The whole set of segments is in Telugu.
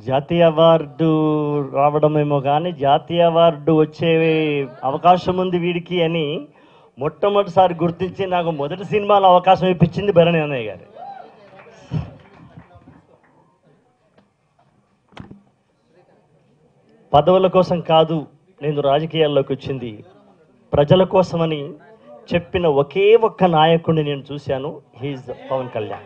జాతీయ అవార్డు రావడమేమో కానీ జాతీయ అవార్డు వచ్చే అవకాశం ఉంది వీడికి అని మొట్టమొదటిసారి గుర్తించి నాకు మొదటి సినిమాలో అవకాశం ఇప్పించింది భరణి అన్నయ్య గారు పదవుల కోసం కాదు నేను రాజకీయాల్లోకి వచ్చింది ప్రజల కోసమని చెప్పిన ఒకే ఒక్క నాయకుడిని నేను చూశాను హీజ్ పవన్ కళ్యాణ్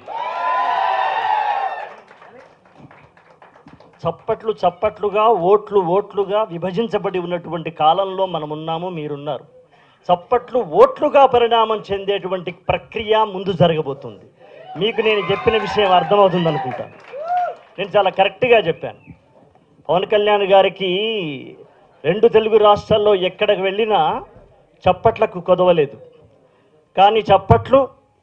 చప్పట్లు చప్పట్లుగా ఓట్లు ఓట్లుగా విభజించబడి ఉన్నటువంటి కాలంలో మనం ఉన్నాము మీరున్నారు చప్పట్లు ఓట్లుగా పరిణామం చెందేటువంటి ప్రక్రియ ముందు జరగబోతుంది మీకు నేను చెప్పిన విషయం అర్థమవుతుంది అనుకుంటాను నేను చాలా కరెక్ట్గా చెప్పాను పవన్ కళ్యాణ్ గారికి రెండు తెలుగు రాష్ట్రాల్లో ఎక్కడికి వెళ్ళినా చప్పట్లకు కొదవలేదు కానీ చప్పట్లు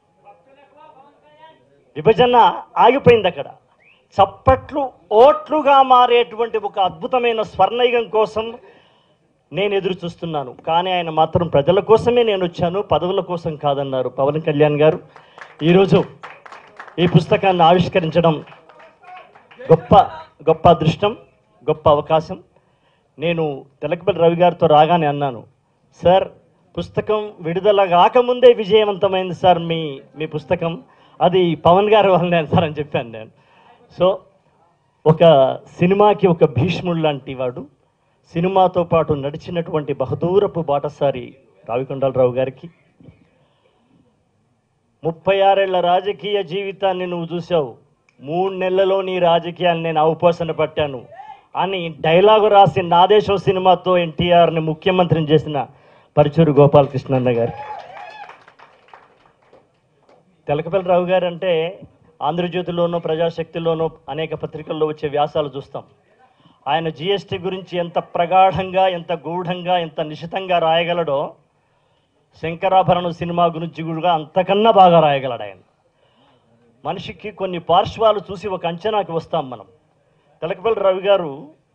విభజన ఆగిపోయింది అక్కడ చప్పట్లు ఓట్లుగా మారేటువంటి ఒక అద్భుతమైన స్వర్ణయుగం కోసం నేను ఎదురు చూస్తున్నాను కానీ ఆయన మాత్రం ప్రజల కోసమే నేను వచ్చాను పదవుల కోసం కాదన్నారు పవన్ కళ్యాణ్ గారు ఈరోజు ఈ పుస్తకాన్ని ఆవిష్కరించడం గొప్ప గొప్ప అదృష్టం గొప్ప అవకాశం నేను తెలకపల్లి రవి గారితో రాగానే అన్నాను సార్ పుస్తకం విడుదల కాకముందే విజయవంతమైంది సార్ మీ మీ పుస్తకం అది పవన్ గారి వల్లనే సార్ అని చెప్పాను నేను సో ఒక సినిమాకి ఒక భీష్ముడు లాంటి వాడు సినిమాతో పాటు నడిచినటువంటి బహదూరపు బాటసారి రావికొండలరావు గారికి ముప్పై ఆరేళ్ల రాజకీయ జీవితాన్ని నువ్వు చూసావు మూడు నెలలలో నీ రాజకీయాన్ని నేను అవపోసన పట్టాను అని డైలాగు రాసి నాదేశం సినిమాతో ఎన్టీఆర్ని ముఖ్యమంత్రిని చేసిన పరుచూరు గోపాలకృష్ణన్న గారికి తెలకపల్లి రావు గారు అంటే ఆంధ్రజ్యోతిలోనూ ప్రజాశక్తిలోనూ అనేక పత్రికల్లో వచ్చే వ్యాసాలు చూస్తాం ఆయన జిఎస్టీ గురించి ఎంత ప్రగాఢంగా ఎంత గూఢంగా ఎంత నిశితంగా రాయగలడో శంకరాభరణం సినిమా గురించి కూడా అంతకన్నా బాగా రాయగలడు ఆయన మనిషికి కొన్ని పార్శ్వాలు చూసి ఒక అంచనాకి వస్తాం మనం తెలకపల్లి రవి గారు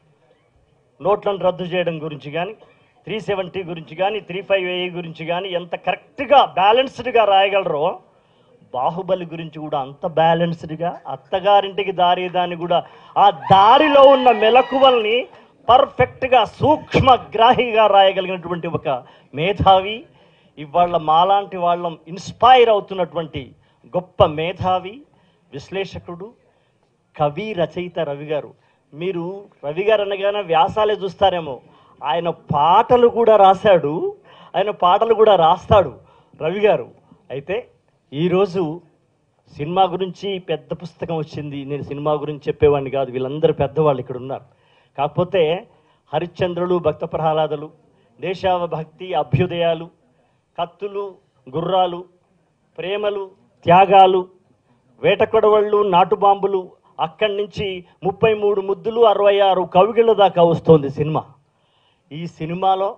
నోట్లను రద్దు చేయడం గురించి కానీ త్రీ సెవెంటీ గురించి కానీ త్రీ ఫైవ్ ఏ గురించి కానీ ఎంత కరెక్ట్గా బ్యాలెన్స్డ్గా రాయగలరో బాహుబలి గురించి కూడా అంత బ్యాలెన్స్డ్గా అత్తగారింటికి దారి దాన్ని కూడా ఆ దారిలో ఉన్న మెలకువల్ని పర్ఫెక్ట్గా సూక్ష్మగ్రాహిగా రాయగలిగినటువంటి ఒక మేధావి ఇవాళ మాలాంటి వాళ్ళం ఇన్స్పైర్ అవుతున్నటువంటి గొప్ప మేధావి విశ్లేషకుడు కవి రచయిత రవి గారు మీరు రవి గారు అనగానే వ్యాసాలే చూస్తారేమో ఆయన పాటలు కూడా రాశాడు ఆయన పాటలు కూడా రాస్తాడు రవి గారు అయితే ఈరోజు సినిమా గురించి పెద్ద పుస్తకం వచ్చింది నేను సినిమా గురించి చెప్పేవాడిని కాదు వీళ్ళందరూ పెద్దవాళ్ళు ఇక్కడ ఉన్నారు కాకపోతే హరిశ్చంద్రులు భక్త ప్రహ్లాదలు దేశావభక్తి అభ్యుదయాలు కత్తులు గుర్రాలు ప్రేమలు త్యాగాలు వేటకొడవళ్ళు నాటుబాంబులు అక్కడి నుంచి ముప్పై మూడు ముద్దులు అరవై ఆరు కవిగిళ్ళ దాకా వస్తోంది సినిమా ఈ సినిమాలో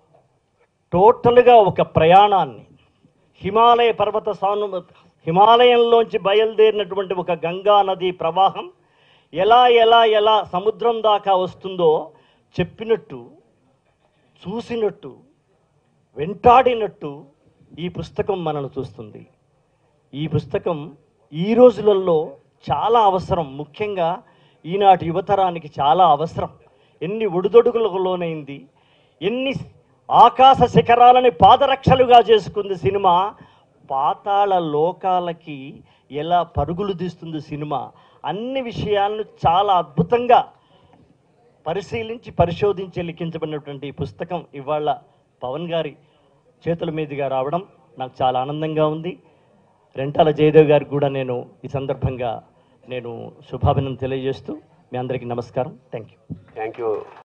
టోటల్గా ఒక ప్రయాణాన్ని హిమాలయ పర్వత సాను హిమాలయంలోంచి బయలుదేరినటువంటి ఒక గంగా నది ప్రవాహం ఎలా ఎలా ఎలా సముద్రం దాకా వస్తుందో చెప్పినట్టు చూసినట్టు వెంటాడినట్టు ఈ పుస్తకం మనను చూస్తుంది ఈ పుస్తకం ఈ రోజులలో చాలా అవసరం ముఖ్యంగా ఈనాటి యువతరానికి చాలా అవసరం ఎన్ని ఒడిదొడుగులకు లోనైంది ఎన్ని ఆకాశ శిఖరాలని పాదరక్షలుగా చేసుకుంది సినిమా పాతాళ లోకాలకి ఎలా పరుగులు తీస్తుంది సినిమా అన్ని విషయాలను చాలా అద్భుతంగా పరిశీలించి పరిశోధించి లిఖించబడినటువంటి ఈ పుస్తకం ఇవాళ పవన్ గారి చేతుల మీదుగా రావడం నాకు చాలా ఆనందంగా ఉంది రెంటాల జయదేవ్ గారికి కూడా నేను ఈ సందర్భంగా నేను శుభాభినందన తెలియజేస్తూ మీ అందరికీ నమస్కారం థ్యాంక్ యూ థ్యాంక్ యూ